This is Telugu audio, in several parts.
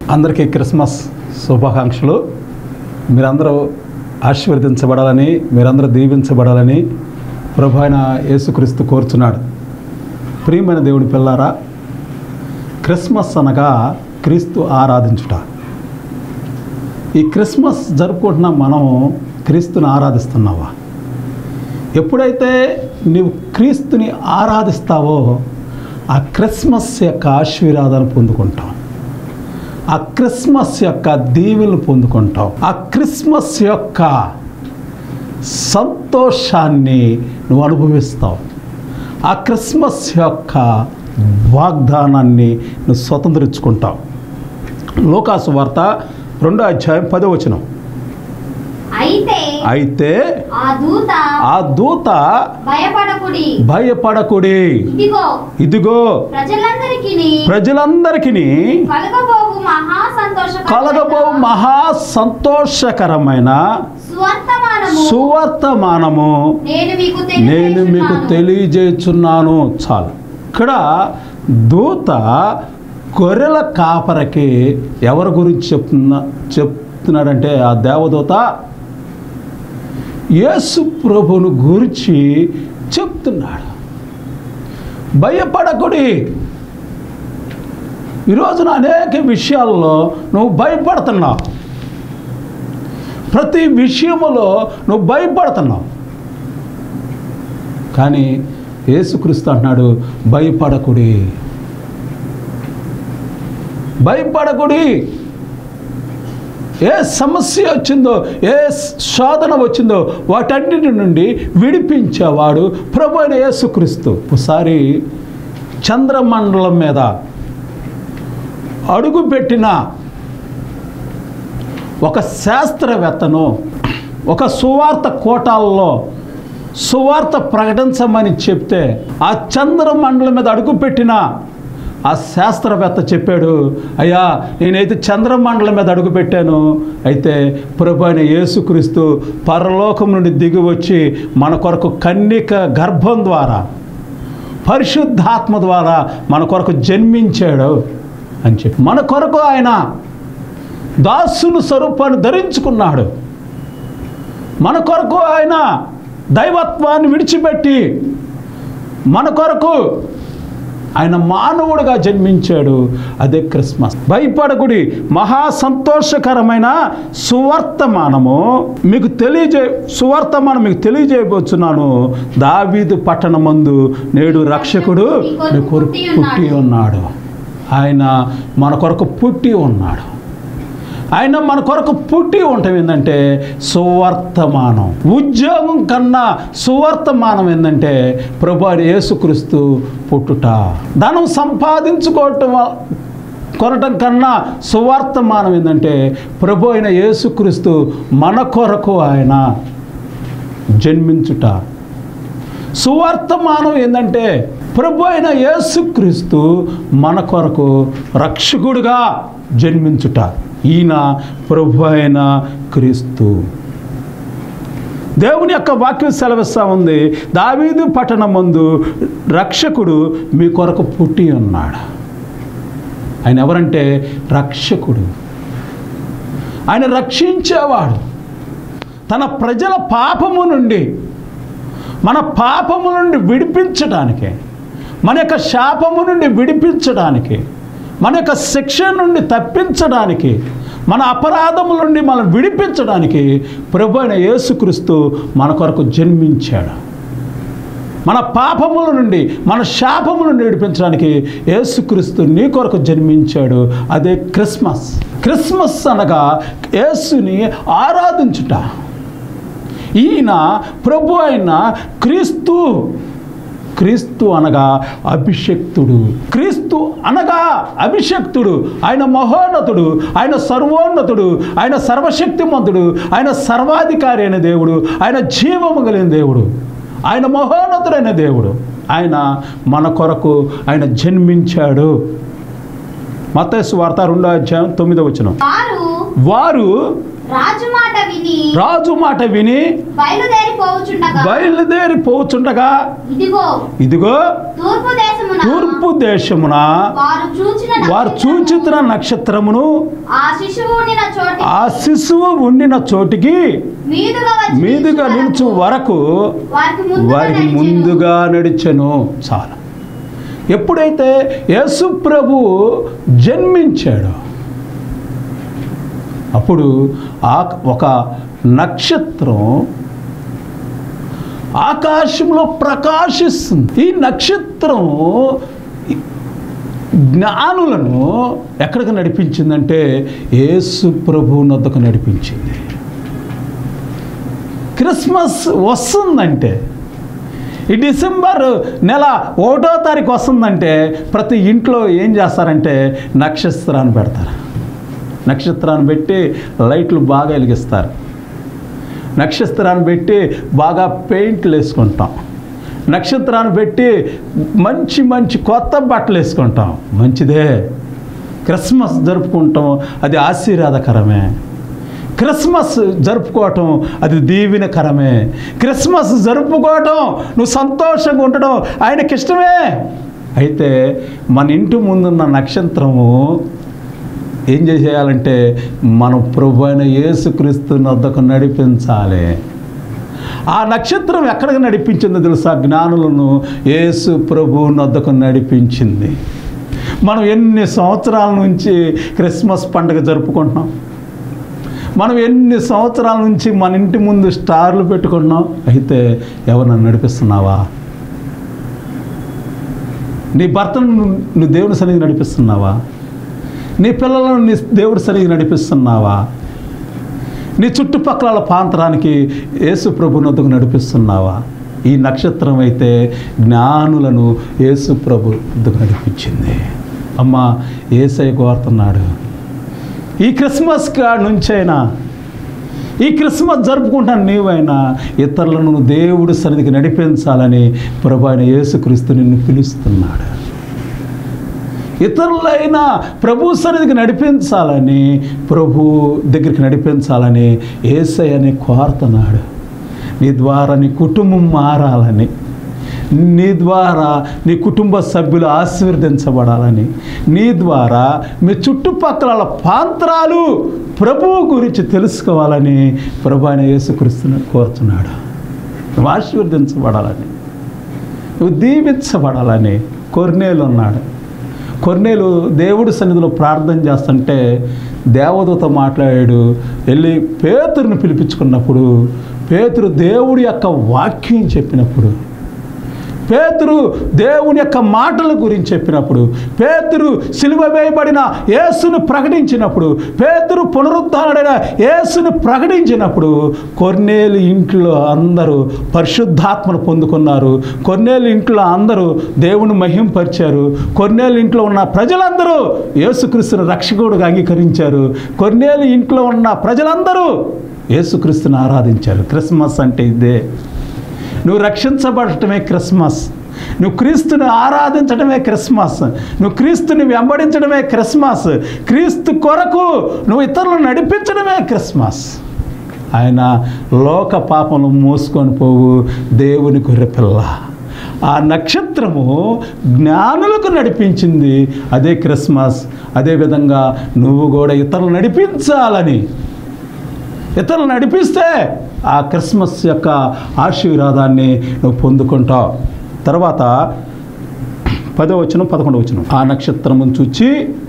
అందరికీ క్రిస్మస్ శుభాకాంక్షలు మీరందరూ ఆశీర్వదించబడాలని మీరందరూ దీవించబడాలని ప్రభు అయిన యేసుక్రీస్తు కోరుచున్నాడు ప్రియమైన దేవుని పిల్లారా క్రిస్మస్ అనగా క్రీస్తు ఆరాధించుట ఈ క్రిస్మస్ జరుపుకుంటున్న మనం క్రీస్తుని ఆరాధిస్తున్నావా ఎప్పుడైతే నీవు క్రీస్తుని ఆరాధిస్తావో ఆ క్రిస్మస్ యొక్క ఆశీర్వాదాన్ని పొందుకుంటాం ఆ క్రిస్మస్ యొక్క దీవెనలు పొందుకుంటావు ఆ క్రిస్మస్ యొక్క సంతోషాన్ని నువ్వు అనుభవిస్తావు ఆ క్రిస్మస్ యొక్క వాగ్దానాన్ని నువ్వు స్వతంత్రించుకుంటావు లోకాసు వార్త రెండో అధ్యాయం పదో వచనం అయితే అయితే ఆ దూత ఆ దూత భయపడకుడి భయపడకుడి ఇదిగో ఇదిగో ప్రజలందరికీ ప్రజలందరికీ కలగబోవు మహా సంతోష కలగబో మహా సంతోషకరమైన స్వర్తమానము సువర్తమానము నేను మీకు నేను మీకు తెలియజేయుచున్నాను. తెలియజేస్తున్నాను చాలు ఇక్కడ దూత గొర్రెల కాపరకి ఎవరి గురించి చెప్తున్నా చెప్తున్నాడంటే ఆ దేవదూత యేసు ప్రభును గురించి చెప్తున్నాడు భయపడకుడి ఈరోజున అనేక విషయాల్లో నువ్వు భయపడుతున్నావు ప్రతి విషయములో నువ్వు భయపడుతున్నావు కానీ యేసుక్రీస్తు అంటున్నాడు భయపడకుడి భయపడకుడి ఏ సమస్య వచ్చిందో ఏ శోధన వచ్చిందో వాటన్నిటి నుండి విడిపించేవాడు ప్రభు అయిన యేసుక్రీస్తు ఒకసారి చంద్రమండలం మీద అడుగుపెట్టిన ఒక శాస్త్రవేత్తను ఒక సువార్త కోటాల్లో సువార్త ప్రకటించమని చెప్తే ఆ చంద్రమండలం మీద అడుగుపెట్టిన ఆ శాస్త్రవేత్త చెప్పాడు అయ్యా నేనైతే చంద్రమండలం మీద అడుగుపెట్టాను అయితే ప్రభు అయిన యేసుక్రీస్తు పరలోకం నుండి దిగి వచ్చి మన కొరకు కన్నిక గర్భం ద్వారా పరిశుద్ధాత్మ ద్వారా మన కొరకు జన్మించాడు అని చెప్పి మన కొరకు ఆయన దాసుని స్వరూపాన్ని ధరించుకున్నాడు మన కొరకు ఆయన దైవత్వాన్ని విడిచిపెట్టి మన కొరకు ఆయన మానవుడిగా జన్మించాడు అదే క్రిస్మస్ భయపడకుడి మహా సంతోషకరమైన సువర్తమానము మీకు తెలియజే సువర్తమానం మీకు తెలియజేయబోతున్నాను దావీదు పట్టణమందు నేడు రక్షకుడు మీ కొరకు పుట్టి ఉన్నాడు ఆయన మన కొరకు పుట్టి ఉన్నాడు ఆయన మన కొరకు పుట్టి ఉండటం ఏంటంటే సువర్తమానం ఉద్యోగం కన్నా సువర్తమానం ఏంటంటే ప్రభు అయిన యేసుక్రీస్తు పుట్టుట ధనం సంపాదించుకోవటం వ- కొనటం కన్నా సువర్తమానం ఏంటంటే ప్రభు అయిన యేసుక్రీస్తు మన కొరకు ఆయన జన్మించుట సువర్తమానం ఏంటంటే ప్రభు అయిన యేసుక్రీస్తు మన కొరకు రక్షకుడుగా జన్మించుట ఈయన ప్రభు అయిన క్రీస్తు దేవుని యొక్క వాక్యం సెలవిస్తూ ఉంది దావీదు పట్టణం ముందు రక్షకుడు మీ కొరకు పుట్టి ఉన్నాడు ఆయన ఎవరంటే రక్షకుడు ఆయన రక్షించేవాడు తన ప్రజల పాపము నుండి మన పాపము నుండి విడిపించడానికి మన యొక్క శాపము నుండి విడిపించడానికి మన యొక్క శిక్ష నుండి తప్పించడానికి మన అపరాధముల నుండి మనం విడిపించడానికి ప్రభు అయిన యేసుక్రీస్తు మన కొరకు జన్మించాడు మన పాపముల నుండి మన శాపముల నుండి విడిపించడానికి యేసుక్రీస్తు నీ కొరకు జన్మించాడు అదే క్రిస్మస్ క్రిస్మస్ అనగా యేసుని ఆరాధించుట ఈయన ప్రభు అయిన క్రీస్తు క్రీస్తు అనగా అభిషక్తుడు క్రీస్తు అనగా అభిషక్తుడు ఆయన మహోన్నతుడు ఆయన సర్వోన్నతుడు ఆయన సర్వశక్తిమంతుడు ఆయన సర్వాధికారి అయిన దేవుడు ఆయన జీవము కలిగిన దేవుడు ఆయన మహోన్నతుడైన దేవుడు ఆయన మన కొరకు ఆయన జన్మించాడు మత్తయి వార్త రెండో అధ్యాయం తొమ్మిదో వచనం వారు వారు రాజు మాట విని రాజు మాట విని బయలుదేరి పోవుచుండగా బయలుదేరి పోచుండగా ఇదిగో ఇదిగో తూర్పు దేశమున తూర్పు దేశమున వారు చూచిన వారు నక్షత్రము, చూచితున్న నక్షత్రమును ఆ శిశువు ఉండిన చోటి ఆ శిశువు ఉండిన చోటికి మీదుగా వచ్చి మీదుగా నిలుచు వరకు వారికి ముందుగా వారికి నడిచెను. ముందుగా నడిచెను చాలా ఎప్పుడైతే యేసు ప్రభు జన్మించాడో అప్పుడు ఆ ఒక నక్షత్రం ఆకాశంలో ప్రకాశిస్తుంది ఈ నక్షత్రం ఈ జ్ఞానులను ఎక్కడికి నడిపించిందంటే యేసు ప్రభు నొద్దకు నడిపించింది క్రిస్మస్ వస్తుందంటే ఈ డిసెంబర్ నెల ఒకటో తారీఖు వస్తుందంటే ప్రతి ఇంట్లో ఏం చేస్తారంటే నక్షత్రాన్ని పెడతారు నక్షత్రాన్ని పెట్టి లైట్లు బాగా వెలిగిస్తారు నక్షత్రాన్ని పెట్టి బాగా పెయింట్లు వేసుకుంటాం నక్షత్రాన్ని పెట్టి మంచి మంచి కొత్త బట్టలు వేసుకుంటాం మంచిదే క్రిస్మస్ జరుపుకుంటాం అది ఆశీర్వాదకరమే క్రిస్మస్ జరుపుకోవటం అది దీవెనకరమే క్రిస్మస్ జరుపుకోవటం నువ్వు సంతోషంగా ఉండడం ఆయనకి ఇష్టమే అయితే మన ఇంటి ముందున్న నక్షత్రము ఏం చేసేయాలంటే మనం ప్రభు అయిన యేసుక్రీస్తు వద్దకు నడిపించాలి ఆ నక్షత్రం ఎక్కడికి నడిపించిందో తెలుసా జ్ఞానులను యేసు ప్రభు వద్దకు నడిపించింది మనం ఎన్ని సంవత్సరాల నుంచి క్రిస్మస్ పండుగ జరుపుకుంటున్నాం మనం ఎన్ని సంవత్సరాల నుంచి మన ఇంటి ముందు స్టార్లు పెట్టుకుంటున్నాం అయితే ఎవరిని నడిపిస్తున్నావా నీ భర్తను నువ్వు- నువ్వు దేవుని సన్నిధి నడిపిస్తున్నావా నీ పిల్లలను నీ దేవుడి సన్నిధి నడిపిస్తున్నావా నీ చుట్టుపక్కల ప్రాంతరానికి యేసు ప్రభు నొద్దకు నడిపిస్తున్నావా ఈ నక్షత్రం అయితే జ్ఞానులను యేసు ప్రభు వద్దకు నడిపించింది అమ్మ ఏసై కోరుతున్నాడు ఈ క్రిస్మస్ కాడ నుంచైనా ఈ క్రిస్మస్ జరుపుకుంటాను నీవైనా ఇతరులను దేవుడి సన్నిధికి నడిపించాలని ప్రభు ఆయన యేసుక్రీస్తు నిన్ను పిలుస్తున్నాడు ఇతరులైనా ప్రభు సన్నిధికి నడిపించాలని ప్రభు దగ్గరికి నడిపించాలని ఏసయ్యని కోరుతున్నాడు నీ ద్వారా నీ కుటుంబం మారాలని నీ ద్వారా నీ కుటుంబ సభ్యులు ఆశీర్వదించబడాలని నీ ద్వారా మీ చుట్టుపక్కల ప్రాంతరాలు ప్రభువు గురించి తెలుసుకోవాలని ప్రభు ఆయన యేసుక్రీస్తుని కోరుతున్నాడు నువ్వు ఆశీర్వదించబడాలని నువ్వు దీవించబడాలని కొర్నేలు ఉన్నాడు కొర్నేలు దేవుడి సన్నిధిలో ప్రార్థన చేస్తుంటే దేవదూత మాట్లాడాడు వెళ్ళి పేతురుని పిలిపించుకున్నప్పుడు పేతురు దేవుడి యొక్క వాక్యం చెప్పినప్పుడు పేతురు దేవుని యొక్క మాటల గురించి చెప్పినప్పుడు పేతురు సిలువ వేయబడిన యేసును ప్రకటించినప్పుడు పేతురు పునరుద్ధారుడైన యేసును ప్రకటించినప్పుడు కొన్నేళ్ళు ఇంట్లో అందరూ పరిశుద్ధాత్మను పొందుకున్నారు కొన్నేళ్ళు ఇంట్లో అందరూ దేవుని మహింపరిచారు కొన్నేళ్ళు ఇంట్లో ఉన్న ప్రజలందరూ యేసుక్రీస్తుని రక్షకుడుగా అంగీకరించారు కొన్నేళ్ళు ఇంట్లో ఉన్న ప్రజలందరూ యేసుక్రీస్తుని ఆరాధించారు క్రిస్మస్ అంటే ఇదే నువ్వు రక్షించబడటమే క్రిస్మస్ నువ్వు క్రీస్తుని ఆరాధించడమే క్రిస్మస్ నువ్వు క్రీస్తుని వెంబడించడమే క్రిస్మస్ క్రీస్తు కొరకు నువ్వు ఇతరులను నడిపించడమే క్రిస్మస్ ఆయన లోక పాపములు మోసుకొని పోవు దేవుని గొర్రెపిల్ల ఆ నక్షత్రము జ్ఞానులకు నడిపించింది అదే క్రిస్మస్ అదేవిధంగా నువ్వు కూడా ఇతరులు నడిపించాలని ఇతరులు నడిపిస్తే ఆ క్రిస్మస్ యొక్క ఆశీర్వాదాన్ని నువ్వు పొందుకుంటావు తర్వాత పదో వచనం పదకొండవ వచనం ఆ నక్షత్రమును చూచి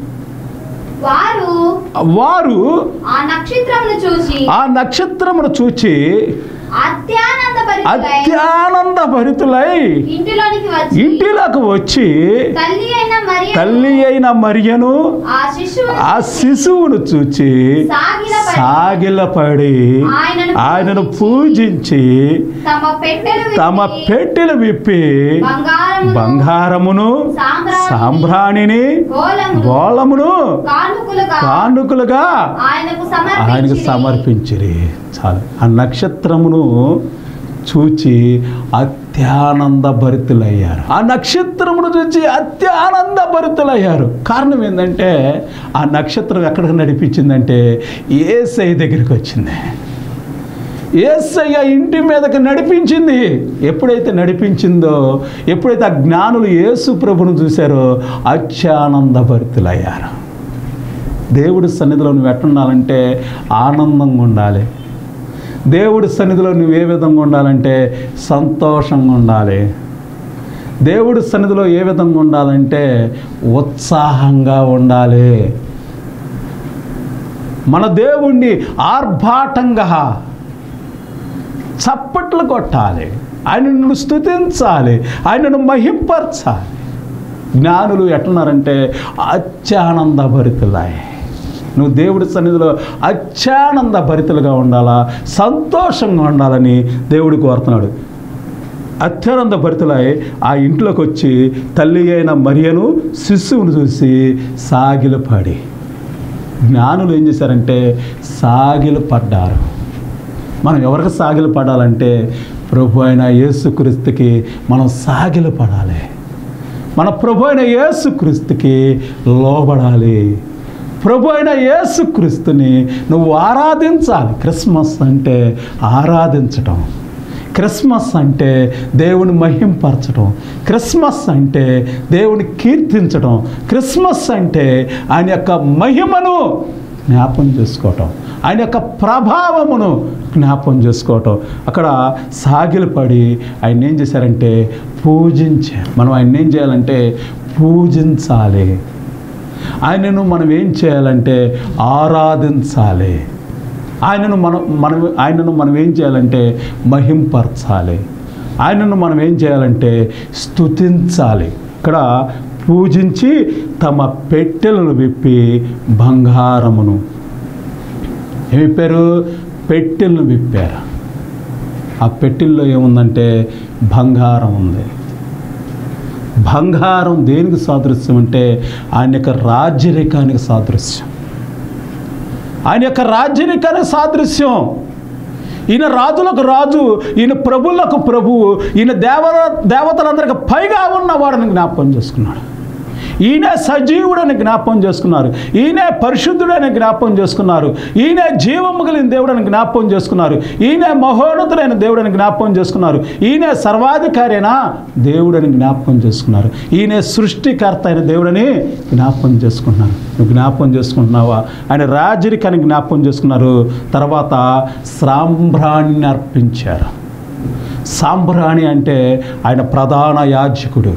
వారు వారు ఆ నక్షత్రమును చూసి ఆ నక్షత్రమును చూచి అత్యానంద అత్యానంద భరితులై ఇంటిలోనికి వచ్చి ఇంటిలోకి వచ్చి తల్లి అయిన మరి తల్లి అయిన మరియను ఆ శిశువు ఆ శిశువును చూచి సాగిలపడి సాగిలపడి ఆయనను ఆయనను పూజించి తమ పెట్టెలు తమ విప్పి పెట్టెలు విప్పి బంగారమును బంగారమును సాంబ్రాణిని, సాంబ్రాణిని గోలమును గోళమును కానుకలుగా కానుకలుగా ఆయనకు ఆయనకు సమర్పించి సమర్పించిరి చాలు ఆ నక్షత్రమును చూచి అత్యానంద భరితులయ్యారు ఆ నక్షత్రమును చూచి అత్యానంద భరితులయ్యారు కారణం ఏంటంటే ఆ నక్షత్రం ఎక్కడికి నడిపించిందంటే ఏసై దగ్గరికి వచ్చింది ఏసయ్య ఇంటి మీదకి నడిపించింది ఎప్పుడైతే నడిపించిందో ఎప్పుడైతే ఆ జ్ఞానులు యేసు ప్రభును చూశారో అత్యానందభరితులయ్యారు దేవుడి సన్నిధిలో నువ్వు ఎట్టుండాలంటే ఆనందంగా ఉండాలి దేవుడి సన్నిధిలో నువ్వు ఏ విధంగా ఉండాలంటే సంతోషంగా ఉండాలి దేవుడి సన్నిధిలో ఏ విధంగా ఉండాలంటే ఉత్సాహంగా ఉండాలి మన దేవుణ్ణి ఆర్భాటంగా చప్పట్లు కొట్టాలి ఆయనను స్తుతించాలి ఆయనను మహింపరచాలి జ్ఞానులు ఎట్లున్నారంటే అత్యానంద భరితులాయి నువ్వు దేవుడి సన్నిధిలో అత్యానంద భరితులుగా ఉండాలా సంతోషంగా ఉండాలని దేవుడు కోరుతున్నాడు అత్యానంద భరితులై ఆ ఇంట్లోకి వచ్చి తల్లి అయిన మరియను శిశువును చూసి సాగిలపడి జ్ఞానులు ఏం చేశారంటే సాగిలు పడ్డారు మనం ఎవరికి సాగిలు పడాలంటే ప్రభు అయిన యేసుక్రీస్తుకి మనం సాగిలు పడాలి మన ప్రభు అయిన యేసుక్రీస్తుకి లోబడాలి ప్రభు అయిన యేసుక్రీస్తుని నువ్వు ఆరాధించాలి క్రిస్మస్ అంటే ఆరాధించటం క్రిస్మస్ అంటే దేవుని మహింపరచడం క్రిస్మస్ అంటే దేవుని కీర్తించడం క్రిస్మస్ అంటే ఆయన యొక్క మహిమను జ్ఞాపం చేసుకోవటం ఆయన యొక్క ప్రభావమును జ్ఞాపం చేసుకోవటం అక్కడ సాగిలపడి ఆయన ఏం చేశారంటే పూజించారు మనం ఆయన ఏం చేయాలంటే పూజించాలి ఆయనను మనం ఏం చేయాలంటే ఆరాధించాలి ఆయనను మనం మనం ఆయనను మనం ఏం చేయాలంటే మహింపరచాలి ఆయనను మనం ఏం చేయాలంటే స్తుతించాలి ఇక్కడ పూజించి తమ పెట్టెలను విప్పి బంగారమును ఏమి విప్పారు పెట్టెలను విప్పారు ఆ పెట్టెల్లో ఏముందంటే బంగారం ఉంది బంగారం దేనికి సాదృశ్యం అంటే ఆయన యొక్క రాజ్యరేఖానికి సాదృశ్యం ఆయన యొక్క రాజ్యనికానికి సాదృశ్యం ఈయన రాజులకు రాజు ఈయన ప్రభులకు ప్రభువు ఈయన దేవ దేవతలందరికి పైగా ఉన్నవాడని జ్ఞాపకం చేసుకున్నాడు ఈయన సజీవుడని జ్ఞాపకం చేసుకున్నారు ఈయనే పరిశుద్ధుడని జ్ఞాపకం చేసుకున్నారు ఈయనే జీవము కలిగిన దేవుడని జ్ఞాపకం చేసుకున్నారు ఈయనే మహోన్నతుడైన దేవుడని జ్ఞాపకం చేసుకున్నారు ఈయనే సర్వాధికారైన దేవుడని జ్ఞాపకం చేసుకున్నారు ఈయనే సృష్టికర్త అయిన దేవుడని జ్ఞాపకం చేసుకుంటున్నారు నువ్వు జ్ఞాపకం చేసుకుంటున్నావా ఆయన రాజరికాన్ని జ్ఞాపకం చేసుకున్నారు తర్వాత సాంబ్రాణ్ణి అర్పించారు సాంబ్రాణి అంటే ఆయన ప్రధాన యాజకుడు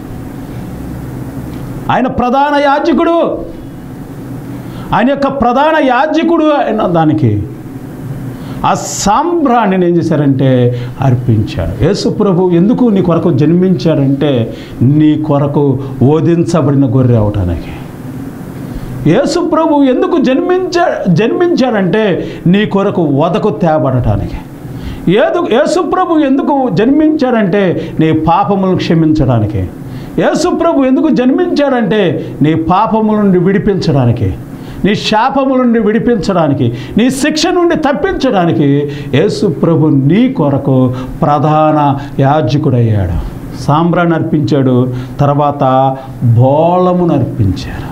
ఆయన ప్రధాన యాజకుడు ఆయన యొక్క ప్రధాన యాజకుడు అయిన దానికి ఆ సాంబ్రాణిని ఏం చేశారంటే అర్పించాడు యేసు ప్రభు ఎందుకు నీ కొరకు జన్మించాడంటే నీ కొరకు ఓదించబడిన గొర్రె అవటానికి యేసు ప్రభు ఎందుకు జన్మించా జన్మించాడంటే నీ కొరకు వదకు తేబడటానికి ఏదు యేసు ప్రభు ఎందుకు జన్మించాడంటే నీ పాపములను క్షమించడానికి యేసు ప్రభు ఎందుకు జన్మించాడంటే నీ పాపముల నుండి విడిపించడానికి నీ శాపము నుండి విడిపించడానికి నీ శిక్ష నుండి తప్పించడానికి యేసు ప్రభు నీ కొరకు ప్రధాన యాజకుడయ్యాడు సాంబ్రాన్ని అర్పించాడు తర్వాత బోళమును అర్పించాడు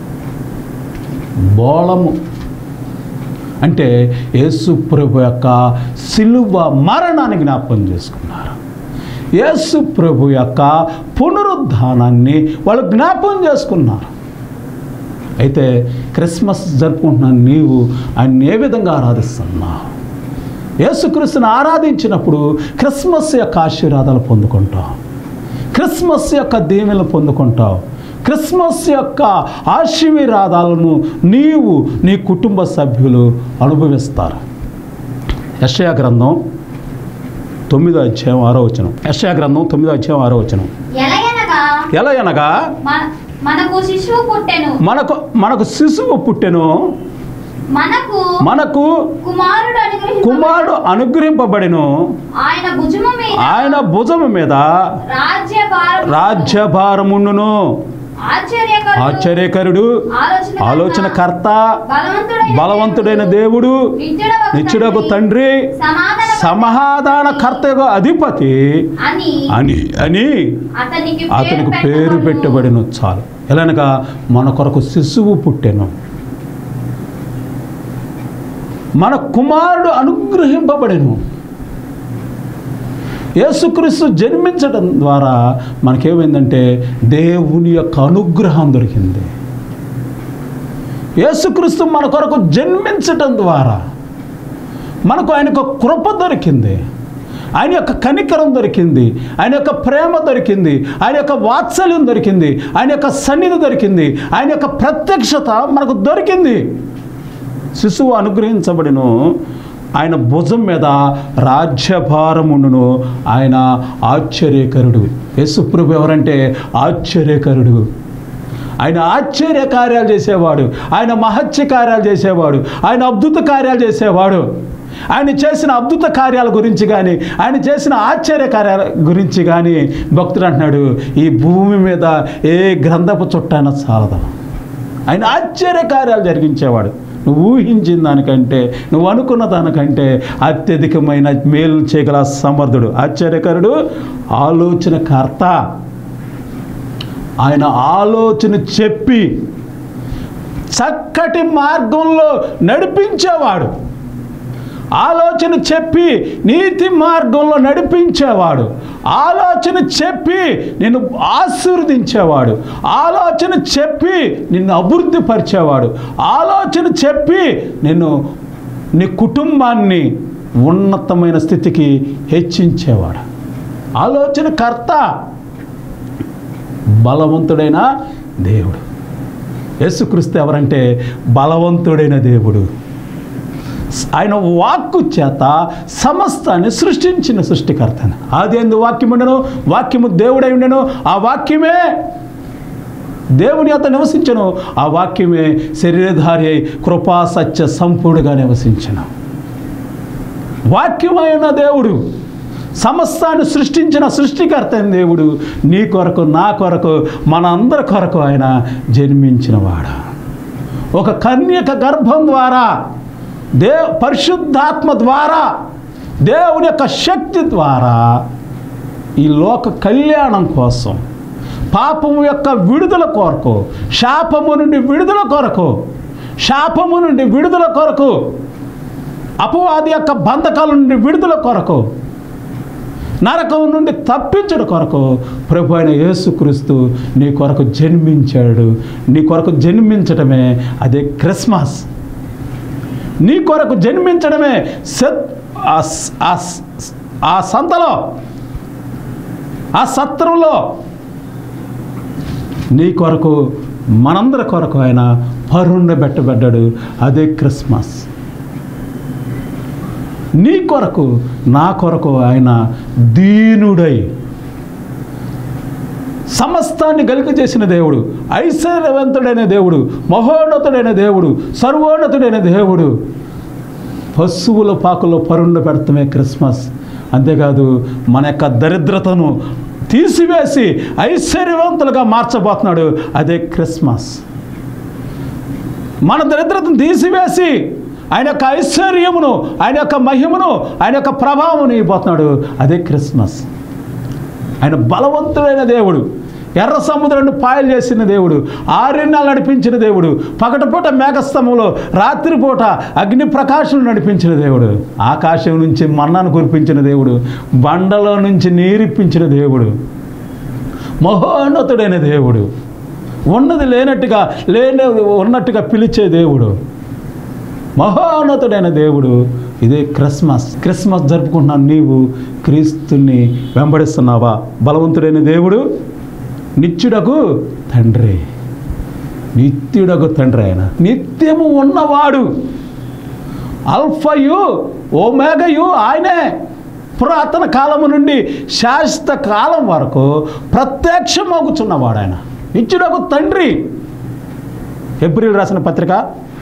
బోళము అంటే యేసు ప్రభు యొక్క సిలువ మరణాన్ని జ్ఞాపకం చేసుకున్నారు యేసు ప్రభు యొక్క పునరుద్ధానాన్ని వాళ్ళు జ్ఞాపకం చేసుకున్నారు అయితే క్రిస్మస్ జరుపుకుంటున్న నీవు ఆయన ఏ విధంగా ఆరాధిస్తున్నావు యేసుక్రీస్తుని ఆరాధించినప్పుడు క్రిస్మస్ యొక్క ఆశీర్వాదాలు పొందుకుంటావు క్రిస్మస్ యొక్క దీవెనలు పొందుకుంటావు క్రిస్మస్ యొక్క ఆశీర్వాదాలను నీవు నీ కుటుంబ సభ్యులు అనుభవిస్తారు యషయా గ్రంథం తొమ్మిదో అధ్యాయం ఆరో వచనం యషయా గ్రంథం తొమ్మిదో అధ్యాయం ఆరో వచనం ఎలయనగా ఎలా అనగా మన మనకు శిశువు పుట్టెను మనకు మనకు శిశువు పుట్టెను మనకు మనకు కుమారుడు అనుగ్రహింపబడెను. కుమారుడు అనుగ్రహింపబడిను ఆయన భుజము మీద ఆయన భుజము మీద రాజ్య భారము రాజ్యభారముండును ఆశ్చర్యకరుడు ఆశ్చర్యకరుడు ఆలోచన ఆలోచనకర్త బలవంతుడైన బలవంతుడైన దేవుడు నిత్యుడగు నిత్యుడకు తండ్రి సమాధాన సమాధానకర్తగా అధిపతి అని అని అని అతనికి అతనికి పేరు పెట్టబడిన చాలు ఎలానగా మన కొరకు శిశువు పుట్టెను మన కుమారుడు అనుగ్రహింపబడెను యేసుక్రీస్తు జన్మించడం ద్వారా మనకేమైందంటే దేవుని యొక్క అనుగ్రహం దొరికింది యేసుక్రీస్తు మన కొరకు జన్మించటం ద్వారా మనకు ఆయన యొక్క కృప దొరికింది ఆయన యొక్క కనికరం దొరికింది ఆయన యొక్క ప్రేమ దొరికింది ఆయన యొక్క వాత్సల్యం దొరికింది ఆయన యొక్క సన్నిధి దొరికింది ఆయన యొక్క ప్రత్యక్షత మనకు దొరికింది శిశువు అనుగ్రహించబడిను ఆయన భుజం మీద రాజ్యభారముండును ఆయన ఆశ్చర్యకరుడు యేసుప్రభు ఎవరంటే ఆశ్చర్యకరుడు ఆయన ఆశ్చర్య కార్యాలు చేసేవాడు ఆయన మహత్య కార్యాలు చేసేవాడు ఆయన అద్భుత కార్యాలు చేసేవాడు ఆయన చేసిన అద్భుత కార్యాల గురించి కానీ ఆయన చేసిన ఆశ్చర్య కార్యాల గురించి కానీ భక్తుడు అంటున్నాడు ఈ భూమి మీద ఏ గ్రంథపు చుట్టైనా చాలదు ఆయన ఆశ్చర్య కార్యాలు జరిగించేవాడు నువ్వు ఊహించిన దానికంటే నువ్వు అనుకున్న దానికంటే అత్యధికమైన మేలు చేయగల సమర్థుడు ఆశ్చర్యకరుడు ఆలోచనకర్త ఆయన ఆలోచన చెప్పి చక్కటి మార్గంలో నడిపించేవాడు ఆలోచన చెప్పి నీతి మార్గంలో నడిపించేవాడు ఆలోచన చెప్పి నిన్ను ఆశీర్వదించేవాడు ఆలోచన చెప్పి నిన్ను అభివృద్ధి పరిచేవాడు ఆలోచన చెప్పి నిన్ను నీ కుటుంబాన్ని ఉన్నతమైన స్థితికి హెచ్చించేవాడు ఆలోచనకర్త బలవంతుడైన దేవుడు యేసుక్రీస్తు ఎవరంటే బలవంతుడైన దేవుడు ఆయన వాక్కు చేత సమస్తాన్ని సృష్టించిన సృష్టికర్తను ఆది ఎందు వాక్యం ఉండను వాక్యము దేవుడై ఉండను ఆ వాక్యమే దేవుని యొక్క నివసించను ఆ వాక్యమే శరీరధారి అయి కృపా సత్య సంపూర్ణగా నివసించను వాక్యమైన దేవుడు సమస్తాన్ని సృష్టించిన సృష్టికర్త అయిన దేవుడు నీ కొరకు నా కొరకు మన అందరి కొరకు ఆయన జన్మించినవాడు ఒక కన్యక గర్భం ద్వారా దే పరిశుద్ధాత్మ ద్వారా దేవుని యొక్క శక్తి ద్వారా ఈ లోక కళ్యాణం కోసం పాపము యొక్క విడుదల కొరకు శాపము నుండి విడుదల కొరకు శాపము నుండి విడుదల కొరకు అపవాది యొక్క బంధకాల నుండి విడుదల కొరకు నరకం నుండి తప్పించడం కొరకు ప్రభు అయిన యేసుక్రీస్తు నీ కొరకు జన్మించాడు నీ కొరకు జన్మించడమే అదే క్రిస్మస్ నీ కొరకు జన్మించడమే సత్ ఆ స- ఆ స- ఆ సంతలో ఆ సత్రంలో నీ కొరకు మనందరి కొరకు ఆయన పరుండ పెట్టబడ్డాడు అదే క్రిస్మస్ నీ కొరకు నా కొరకు ఆయన దీనుడై సమస్తాన్ని గలిక చేసిన దేవుడు ఐశ్వర్యవంతుడైన దేవుడు మహోన్నతుడైన దేవుడు సర్వోన్నతుడైన దేవుడు పశువుల పాకులో పరుండ పెడతామే క్రిస్మస్ అంతేకాదు మన యొక్క దరిద్రతను తీసివేసి ఐశ్వర్యవంతులుగా మార్చబోతున్నాడు అదే క్రిస్మస్ మన దరిద్రతను తీసివేసి ఆయన యొక్క ఐశ్వర్యమును ఆయన యొక్క మహిమను ఆయన యొక్క ప్రభావం ఇవ్వబోతున్నాడు అదే క్రిస్మస్ ఆయన బలవంతుడైన దేవుడు ఎర్ర సముద్రాన్ని పాయలు చేసిన దేవుడు ఆరణ్యాలు నడిపించిన దేవుడు పగటిపూట మేఘస్తంభంలో రాత్రిపూట అగ్ని ప్రకాశం నడిపించిన దేవుడు ఆకాశం నుంచి మన్నాను కురిపించిన దేవుడు బండలో నుంచి నీరిప్పించిన దేవుడు మహోన్నతుడైన దేవుడు ఉన్నది లేనట్టుగా లేని ఉన్నట్టుగా పిలిచే దేవుడు మహోన్నతుడైన దేవుడు ఇదే క్రిస్మస్ క్రిస్మస్ జరుపుకుంటున్నావు నీవు క్రీస్తుని వెంబడిస్తున్నావా బలవంతుడైన దేవుడు నిత్యుడకు తండ్రి నిత్యుడకు తండ్రి ఆయన నిత్యము ఉన్నవాడు అల్ఫయు ఓమేగయు ఆయనే పురాతన కాలము నుండి శాశ్వత కాలం వరకు ప్రత్యక్షమవుతున్నవాడు ఆయన నిత్యుడకు తండ్రి హెబ్రిల్ రాసిన పత్రిక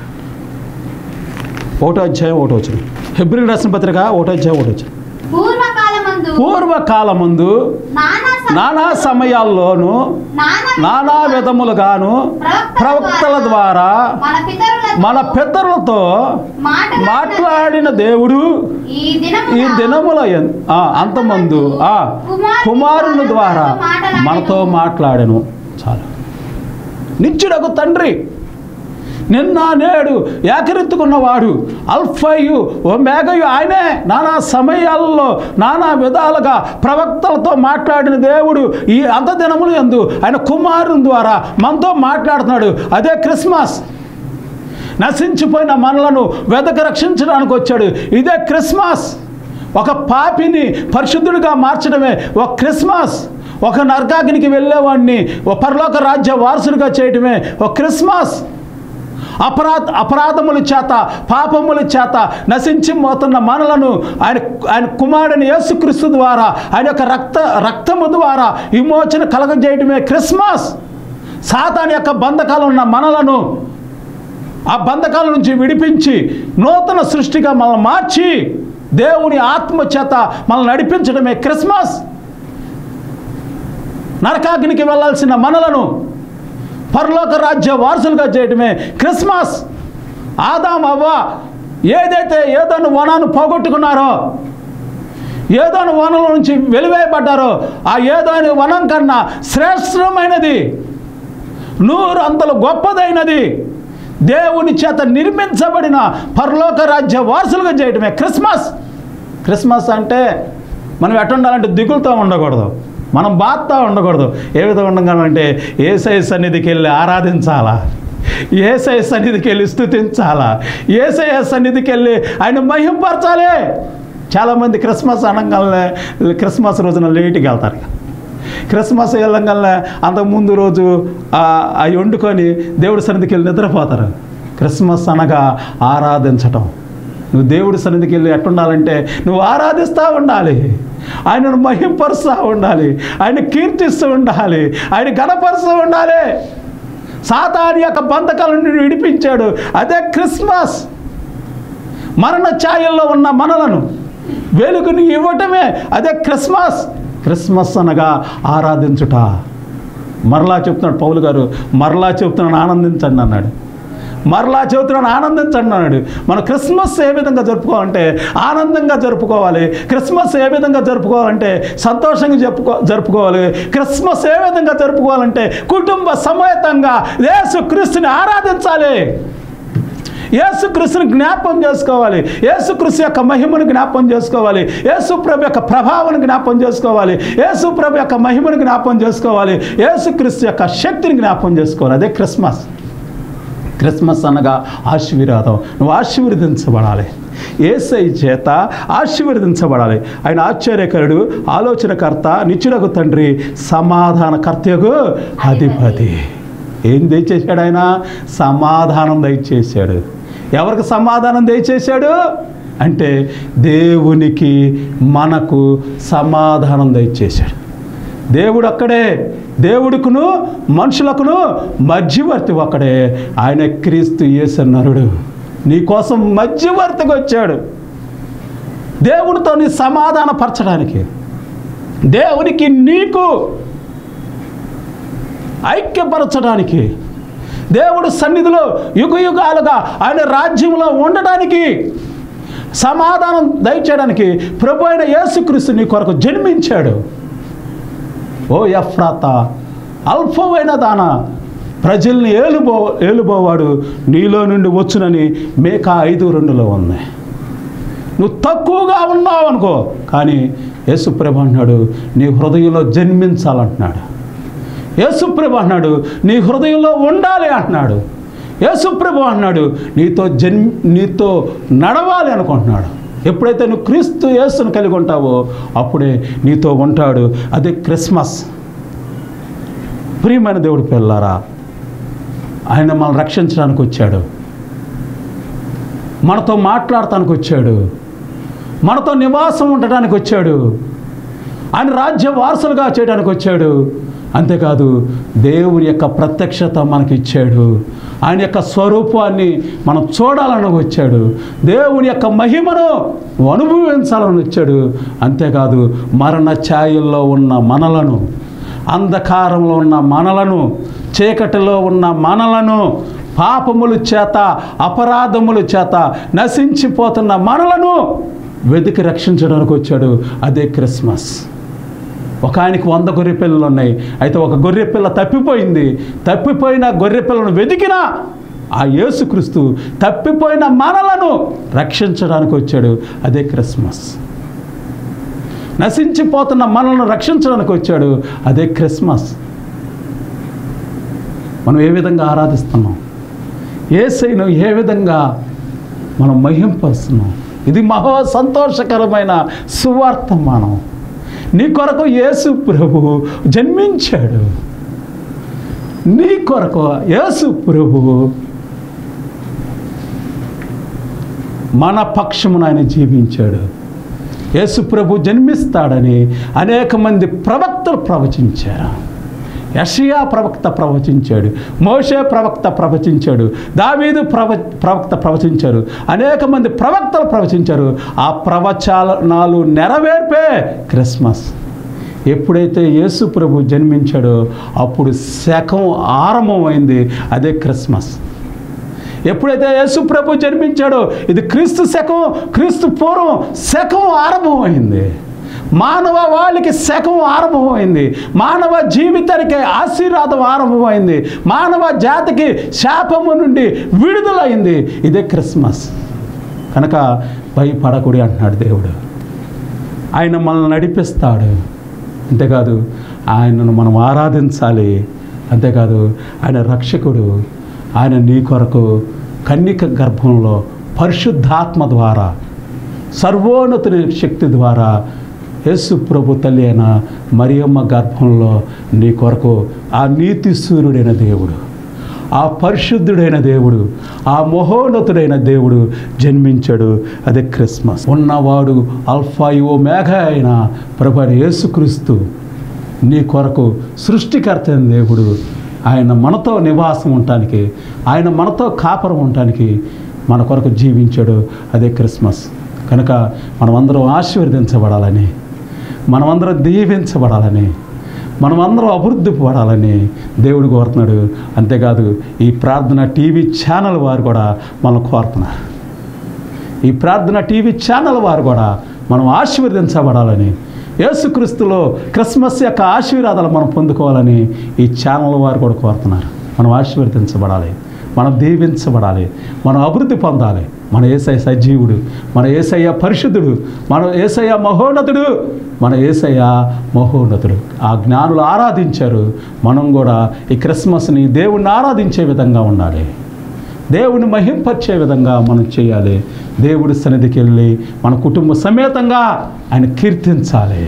ఒకటో అధ్యాయం ఒకటో వచ్చిన హెబ్రిల్ రాసిన పత్రిక ఒకటో అధ్యాయం ఒకటో వచ్చిన పూర్వకాలమందు పూర్వకాలమందు నానా స- నానా సమయాల్లోనూ నానా నానా విధములుగాను ప్రవక్తల ద్వారా మన పితరులతో మన పితరులతో మాట్లాడిన మాట్లాడిన దేవుడు ఈ దినమున ఈ దినముల ఎన్- ఆ, అంతమందు ఆ కుమారుని ద్వారా మనతో మాట్లాడను చాలు నిత్యుడకు తండ్రి నిన్న నేడు ఏకరెత్తుకున్నవాడు అల్ఫయు ఓ మేఘయు ఆయనే నానా సమయాల్లో నానా విధాలుగా ప్రవక్తలతో మాట్లాడిన దేవుడు ఈ అంత దినములు ఎందు ఆయన కుమారుని ద్వారా మనతో మాట్లాడుతున్నాడు అదే క్రిస్మస్ నశించిపోయిన మనలను వెదక రక్షించడానికి వచ్చాడు ఇదే క్రిస్మస్ ఒక పాపిని పరిశుద్ధుడిగా మార్చడమే ఒక క్రిస్మస్ ఒక నరకాగ్నికి వెళ్ళేవాడిని ఒక పరలోక రాజ్య వారసుడిగా చేయడమే ఒక క్రిస్మస్ అపరాధ అపరాధముల చేత పాపముల చేత నశించి పోతున్న మనలను ఆయన ఆయన కుమారుని యేసుక్రీస్తు ద్వారా ఆయన యొక్క రక్త రక్తము ద్వారా విమోచన కలగజేయడమే క్రిస్మస్ సాతాన్ యొక్క బంధకాలు ఉన్న మనలను ఆ బంధకాల నుంచి విడిపించి నూతన సృష్టిగా మనల్ని మార్చి దేవుని ఆత్మ చేత మనల్ని నడిపించడమే క్రిస్మస్ నరకాగ్నికి వెళ్ళాల్సిన మనలను పరలోక రాజ్య వారసులుగా చేయడమే క్రిస్మస్ ఆదాం అవ్వ ఏదైతే ఏదోను వనాన్ని పోగొట్టుకున్నారో ఏదోను వనం నుంచి వెలివేయబడ్డారో ఆ ఏదోని వనం కన్నా శ్రేష్టమైనది నూరు అంతలు గొప్పదైనది దేవుని చేత నిర్మించబడిన పరలోక రాజ్య వారసులుగా చేయడమే క్రిస్మస్ క్రిస్మస్ అంటే మనం ఎట్ట ఉండాలంటే దిగులుతో ఉండకూడదు మనం బాధతో ఉండకూడదు ఏ విధంగా ఉండాలంటే ఏసై సన్నిధికి వెళ్ళి ఆరాధించాలా ఏసై సన్నిధికి వెళ్ళి స్థుతించాలా ఏసై సన్నిధికి వెళ్ళి ఆయన మహింపరచాలి చాలామంది క్రిస్మస్ అనగానే క్రిస్మస్ రోజున లేటుకి వెళ్తారు క్రిస్మస్ వెళ్ళంగానే అంతకు ముందు రోజు ఆ- అవి వండుకొని దేవుడి సన్నిధికి వెళ్ళి నిద్రపోతారు క్రిస్మస్ అనగా ఆరాధించటం నువ్వు దేవుడి సన్నిధికి వెళ్ళి ఎట్టుండాలంటే నువ్వు ఆరాధిస్తూ ఉండాలి ఆయనను మహింపరుస్తూ ఉండాలి ఆయన కీర్తిస్తూ ఉండాలి ఆయన గణపరుస్తూ ఉండాలి సాతాని యొక్క బంధకాల నుండి విడిపించాడు అదే క్రిస్మస్ మరణ ఛాయల్లో ఉన్న మనలను వెలుగుని ఇవ్వటమే అదే క్రిస్మస్ క్రిస్మస్ అనగా ఆరాధించుట మరలా చెప్తున్నాడు పౌలు గారు మరలా చెప్తున్నాను ఆనందించండి అన్నాడు మరలా చెబుతున్నాను ఆనందించండి అన్నాడు మనం క్రిస్మస్ ఏ విధంగా జరుపుకోవాలంటే ఆనందంగా జరుపుకోవాలి క్రిస్మస్ ఏ విధంగా జరుపుకోవాలంటే సంతోషంగా జరుపుకో జరుపుకోవాలి క్రిస్మస్ ఏ విధంగా జరుపుకోవాలంటే కుటుంబ సమేతంగా యేసు క్రీస్తుని ఆరాధించాలి యేసుక్రీస్తుని జ్ఞాపం చేసుకోవాలి యేసుక్రీస్తు యొక్క మహిమను జ్ఞాపం చేసుకోవాలి యేసుప్రభు యొక్క ప్రభావం జ్ఞాపం చేసుకోవాలి యేసుప్రభు యొక్క మహిమను జ్ఞాపం చేసుకోవాలి యేసుక్రీస్తు యొక్క శక్తిని జ్ఞాపం చేసుకోవాలి అదే క్రిస్మస్ క్రిస్మస్ అనగా ఆశీర్వాదం నువ్వు ఆశీర్వదించబడాలి ఏసై చేత ఆశీర్వదించబడాలి ఆయన ఆశ్చర్యకరుడు ఆలోచనకర్త నిచ్చుడకు తండ్రి సమాధానకర్తయగు అధిపతి ఏం దయచేశాడు ఆయన సమాధానం దయచేశాడు ఎవరికి సమాధానం దయచేశాడు అంటే దేవునికి మనకు సమాధానం దయచేశాడు దేవుడు అక్కడే దేవుడికును మనుషులకును మధ్యవర్తి ఒక్కడే ఆయన క్రీస్తు యేసు నరుడు నీకోసం మధ్యవర్తిగా వచ్చాడు దేవుడితో నీ సమాధానపరచడానికి దేవునికి నీకు ఐక్యపరచడానికి దేవుడు సన్నిధిలో యుగ యుగాలుగా ఆయన రాజ్యంలో ఉండడానికి సమాధానం దయచేయడానికి ప్రభు అయిన యేసుక్రీస్తు నీ కొరకు జన్మించాడు ఓ ఎఫ్రాత అల్పమైన దాన ప్రజల్ని ఏలుబో ఏలుబోవాడు నీలో నుండి వచ్చునని మేక ఐదు రెండులో ఉంది నువ్వు తక్కువగా ఉన్నావు అనుకో కానీ యేసుప్రభు అన్నాడు నీ హృదయంలో జన్మించాలంటున్నాడు యేసుప్రభు అన్నాడు నీ హృదయంలో ఉండాలి అంటున్నాడు యేసుప్రభు అన్నాడు నీతో జన్ నీతో నడవాలి అనుకుంటున్నాడు ఎప్పుడైతే నువ్వు క్రీస్తు యేసును కలిగి ఉంటావో అప్పుడే నీతో ఉంటాడు అదే క్రిస్మస్ ప్రియమైన దేవుడి పిల్లారా ఆయన మనల్ని రక్షించడానికి వచ్చాడు మనతో మాట్లాడటానికి వచ్చాడు మనతో నివాసం ఉండటానికి వచ్చాడు ఆయన రాజ్య వారసులుగా చేయడానికి వచ్చాడు అంతేకాదు దేవుని యొక్క ప్రత్యక్షత మనకి ఇచ్చాడు ఆయన యొక్క స్వరూపాన్ని మనం చూడాలని వచ్చాడు దేవుని యొక్క మహిమను అనుభవించాలని వచ్చాడు అంతేకాదు మరణ ఛాయల్లో ఉన్న మనలను అంధకారంలో ఉన్న మనలను చీకటిలో ఉన్న మనలను పాపముల చేత అపరాధముల చేత నశించిపోతున్న మనలను వెతికి రక్షించడానికి వచ్చాడు అదే క్రిస్మస్ ఒక ఆయనకి వంద గొర్రె పిల్లలు ఉన్నాయి అయితే ఒక గొర్రె పిల్ల తప్పిపోయింది తప్పిపోయిన గొర్రె పిల్లను వెతికినా ఆ యేసుక్రీస్తు తప్పిపోయిన మనలను రక్షించడానికి వచ్చాడు అదే క్రిస్మస్ నశించిపోతున్న మనల్ని రక్షించడానికి వచ్చాడు అదే క్రిస్మస్ మనం ఏ విధంగా ఆరాధిస్తున్నాం ఏసైను ఏ విధంగా మనం మహింపరుస్తున్నాం ఇది మహా సంతోషకరమైన సువార్తమానం నీ కొరకు యేసు ప్రభు జన్మించాడు నీ కొరకు యేసు ప్రభు మన పక్షమున ఆయన జీవించాడు యేసు ప్రభు జన్మిస్తాడని అనేక మంది ప్రవక్తలు ప్రవచించారు యషియా ప్రవక్త ప్రవచించాడు మోషే ప్రవక్త ప్రవచించాడు దావీదు ప్రవ ప్రవక్త ప్రవచించారు అనేక మంది ప్రవక్తలు ప్రవచించారు ఆ ప్రవచనాలు నెరవేర్పే క్రిస్మస్ ఎప్పుడైతే యేసు ప్రభు జన్మించాడో అప్పుడు శకం ఆరంభమైంది అదే క్రిస్మస్ ఎప్పుడైతే యేసు ప్రభు జన్మించాడో ఇది క్రీస్తు శకం క్రీస్తు పూర్వం శకం ఆరంభమైంది మానవ వాళ్ళకి శకం ఆరంభమైంది మానవ జీవితానికి ఆశీర్వాదం ఆరంభమైంది మానవ జాతికి శాపము నుండి విడుదలైంది ఇదే క్రిస్మస్ కనుక భయపడకూడి అంటున్నాడు దేవుడు ఆయన మనల్ని నడిపిస్తాడు అంతేకాదు ఆయనను మనం ఆరాధించాలి అంతేకాదు ఆయన రక్షకుడు ఆయన నీ కొరకు కన్నిక గర్భంలో పరిశుద్ధాత్మ ద్వారా సర్వోన్నతుని శక్తి ద్వారా యేసు ప్రభు తల్లి అయిన మరియమ్మ గర్భంలో నీ కొరకు ఆ నీతి సూర్యుడైన దేవుడు ఆ పరిశుద్ధుడైన దేవుడు ఆ మహోన్నతుడైన దేవుడు జన్మించాడు అదే క్రిస్మస్ ఉన్నవాడు అల్ఫాయో మేఘ అయిన ప్రభు అయిన యేసుక్రీస్తు నీ కొరకు సృష్టికర్త అయిన దేవుడు ఆయన మనతో నివాసం ఉండటానికి ఆయన మనతో కాపురం ఉండటానికి మన కొరకు జీవించాడు అదే క్రిస్మస్ కనుక మనమందరం ఆశీర్వదించబడాలని మనమందరం దీవించబడాలని మనమందరం అభివృద్ధి పడాలని దేవుడు కోరుతున్నాడు అంతేకాదు ఈ ప్రార్థన టీవీ ఛానల్ వారు కూడా మనం కోరుతున్నారు ఈ ప్రార్థన టీవీ ఛానల్ వారు కూడా మనం ఆశీర్వదించబడాలని యేసుక్రీస్తులో క్రిస్మస్ యొక్క ఆశీర్వాదాలు మనం పొందుకోవాలని ఈ ఛానల్ వారు కూడా కోరుతున్నారు మనం ఆశీర్వదించబడాలి మనం దీవించబడాలి మనం అభివృద్ధి పొందాలి మన ఏసయ్య సజీవుడు మన ఏసయ్య పరిశుద్ధుడు మన ఏసయ్య మహోన్నతుడు మన ఏసయ్య మహోన్నతుడు ఆ జ్ఞానులు ఆరాధించారు మనం కూడా ఈ క్రిస్మస్ని దేవుణ్ణి ఆరాధించే విధంగా ఉండాలి దేవుని మహింపరిచే విధంగా మనం చేయాలి దేవుడి సన్నిధికి వెళ్ళి మన కుటుంబ సమేతంగా ఆయన కీర్తించాలి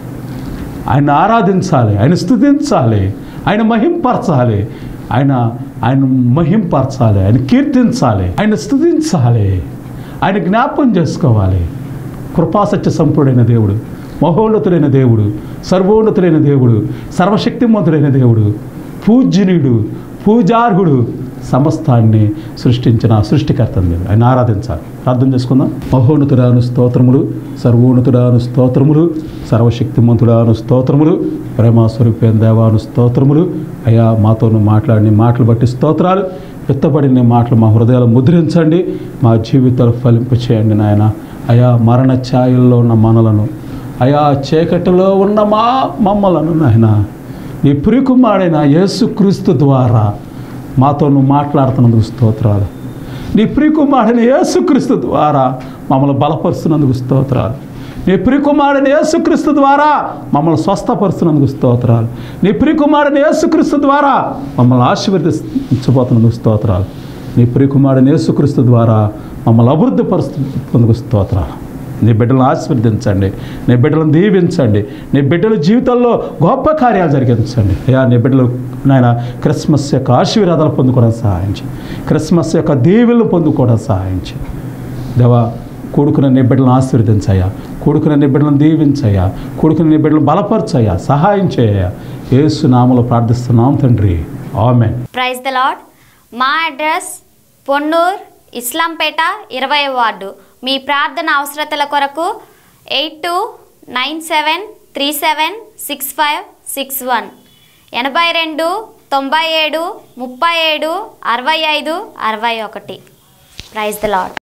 ఆయన ఆరాధించాలి ఆయన స్తుతించాలి ఆయన మహింపరచాలి ఆయన ఆయన మహింపరచాలి ఆయన కీర్తించాలి ఆయన స్తుతించాలి ఆయన జ్ఞాపం చేసుకోవాలి కృపాసత్య సంపూడైన దేవుడు మహోన్నతుడైన దేవుడు సర్వోన్నతుడైన దేవుడు సర్వశక్తిమంతుడైన దేవుడు పూజ్యనీయుడు పూజార్హుడు సమస్తాన్ని సృష్టించిన సృష్టికర్త దేవుడు ఆయన ఆరాధించాలి ప్రార్థన చేసుకుందాం మహోన్నతుడాను స్తోత్రములు సర్వోన్నతుడాను స్తోత్రములు సర్వశక్తిమంతుడాను స్తోత్రములు ప్రేమాస్వరూపేణ దేవాను స్తోత్రములు అయ్యా మాతోను మాట్లాడిన మాటలు బట్టి స్తోత్రాలు విత్తబడిన మాటలు మా హృదయాలు ముద్రించండి మా జీవితాలు ఫలింప చేయండి నాయన అయా మరణ ఛాయల్లో ఉన్న మనలను అయా చీకటిలో ఉన్న మా మమ్మలను నాయన నీ ప్రియకుమారైన యేసుక్రీస్తు ద్వారా మాతో నువ్వు మాట్లాడుతున్నందుకు స్తోత్రాలు నీ ప్రియకుమారుని యేసుక్రీస్తు ద్వారా మమ్మల్ని బలపరుస్తున్నందుకు స్తోత్రాలు నీ ప్రియకుమారుని యేసుక్రీస్తు ద్వారా మమ్మల్ని స్వస్థపరుస్తున్నందుకు స్తోత్రాలు నీ ప్రియకుమారుని యేసుక్రీస్తు ద్వారా మమ్మల్ని ఆశీర్వదించబోతున్నందుకు స్తోత్రాలు నీ ప్రియకుమారుని యేసుక్రీస్తు ద్వారా మమ్మల్ని అభివృద్ధి పరుస్తున్నందుకు స్తోత్రాలు నీ బిడ్డలను ఆశీర్వదించండి నీ బిడ్డలను దీవించండి నీ బిడ్డల జీవితంలో గొప్ప కార్యాలు జరిగించండి అయ్యా నీ బిడ్డలు నాయన క్రిస్మస్ యొక్క ఆశీర్వాదాలు పొందుకోవడం సహాయించి క్రిస్మస్ యొక్క దీవెలు పొందుకోవడం సహాయించి దేవా కొడుకున నీ బిడ్డలను ఆశీర్వదించయ్యా కొడుకున నీ బిడ్డలను దీవించయ్యా కొడుకున నీ బిడ్డలను బలపరచయ్యా సహాయం చేయయ్యా ఏసు నామలో ప్రార్థిస్తున్నాం తండ్రి ఆమెన్ ప్రైజ్ ద లాడ్ మా అడ్రస్ పొన్నూర్ ఇస్లాంపేట ఇరవై వార్డు మీ ప్రార్థన అవసరతల కొరకు eight two nine seven three seven six five six one ఎనభై రెండు తొంభై ఏడు ముప్పై ఏడు అరవై ఐదు అరవై ఒకటి ప్రైజ్ ద లాడ్